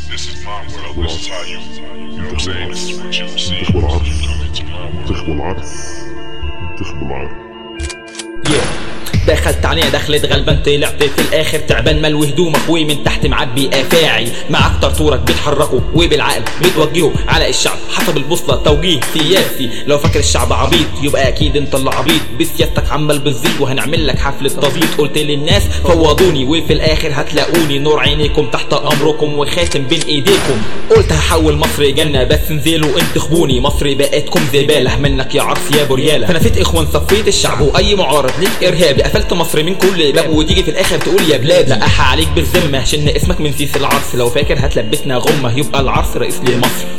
This is my world. This is how you, you know what I'm saying? This is what you see. تخبى العرس Come into my world. تخبى العرس تخبى العرس yeah. دخلت علينا دخلت غلبان طلعت في الاخر تعبان ملوي هدومك ومن تحت معبي افاعي معاك طرطورك بتحركه وبالعقل بتوجهه على الشعب حسب البوصله توجيه سياسي لو فاكر الشعب عبيط يبقى اكيد انت اللي عبيط بسياستك عمال بتزيد وهنعمل لك حفله تزييط قلت للناس فوضوني وفي الاخر هتلاقوني نور عينيكم تحت امركم وخاتم بين ايديكم قلت هحول مصر جنه بس انزلوا انتخبوني مصر بقتكم زباله منك يا عرس يا برياله فنفيت اخوان صفيت الشعب واي معارض ليك ارهابي قفلت مصر من كل باب وتيجي في الاخر تقول يا بلاد لا احا عليك بالذمه شن اسمك من سيس العرس لو فاكر هتلبسنا غمه يبقى العرس رئيس لمصر